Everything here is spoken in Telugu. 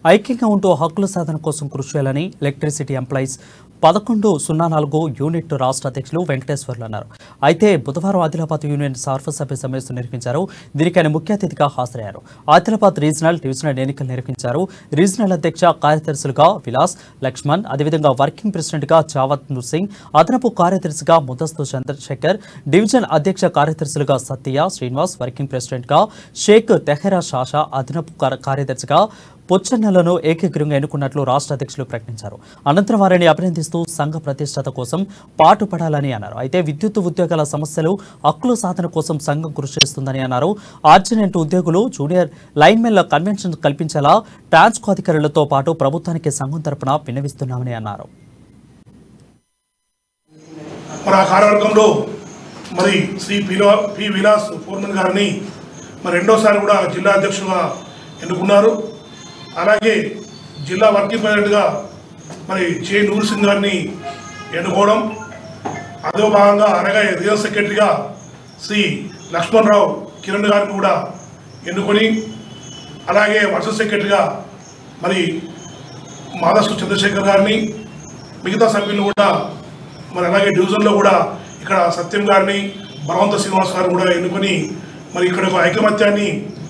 ఐక్యంగా ఉంటూ హక్కుల సాధన కోసం కృషి చేయాలని ఎలక్ట్రిసిటీ ఎంప్లాయీస్ పదకొండు సున్నా నాలుగు యూనిట్ రాష్ట్ర అధ్యక్షులు వెంకటేశ్వర్లు అన్నారు అయితే బుధవారం ఆదిలాబాద్ యూనియన్ సర్వసభ్య సమావేశం నిర్వహించారు దీనికి ఆయన ముఖ్య అతిథిగా హాజరయ్యారు ఆదిలాబాద్ రీజనల్ డివిజనల్ ఎన్నికలు నిర్వహించారు రీజనల్ అధ్యక్ష కార్యదర్శులుగా విలాస్ లక్ష్మణ్ అదేవిధంగా వర్కింగ్ ప్రెసిడెంట్గా జావత్ సింగ్ అదనపు కార్యదర్శిగా ముదస్తు చంద్రశేఖర్ డివిజన్ అధ్యక్ష కార్యదర్శులుగా సత్య శ్రీనివాస్ వర్కింగ్ ప్రెసిడెంట్గా షేక్ తెహరా షాషా అదనపు కార- కార్యదర్శిగా పొచ్చన్నలను ఏకగ్రీవంగా ఎన్నుకున్నట్లు రాష్ట్ర అధ్యక్షులు ప్రకటించారు అనంతరం వారిని అభినందిస్తూ సంఘ ప్రతిష్టత కోసం పాటుపడాలని అన్నారు అయితే విద్యుత్ ఉద్యోగాల సమస్యలు హక్కుల సాధన కోసం సంఘం కృషి చేస్తుందని అన్నారు ఆర్జినెంట్ ఉద్యోగులు జూనియర్ లైన్మెన్ల కన్వెన్షన్ కల్పించేలా ట్రాన్స్కో అధికారులతో పాటు ప్రభుత్వానికి సంఘం తరపున విన్నవిస్తున్నామని అన్నారు మరి ఆ కార్యవర్గంలో మరి శ్రీ పిలో పి విలాస్ ఫోర్మన్ గారిని మరి రెండోసారి కూడా జిల్లా అధ్యక్షులుగా ఎన్నుకున్నారు అలాగే జిల్లా వర్కింగ్ ప్రెసిడెంట్గా మరి జే నూర్ సింగ్ గారిని ఎన్నుకోవడం అదే భాగంగా అనగా రీజనల్ సెక్రటరీగా శ్రీ లక్ష్మణరావు కిరణ్ గారిని కూడా ఎన్నుకొని అలాగే వర్ష సెక్రటరీగా మరి మాధసు చంద్రశేఖర్ గారిని మిగతా సభ్యులను కూడా మరి అలాగే డివిజన్లో కూడా ఇక్కడ సత్యం గారిని బలవంత శ్రీనివాస్ గారిని కూడా ఎన్నుకొని మరి ఇక్కడ ఒక ఐకమత్యాన్ని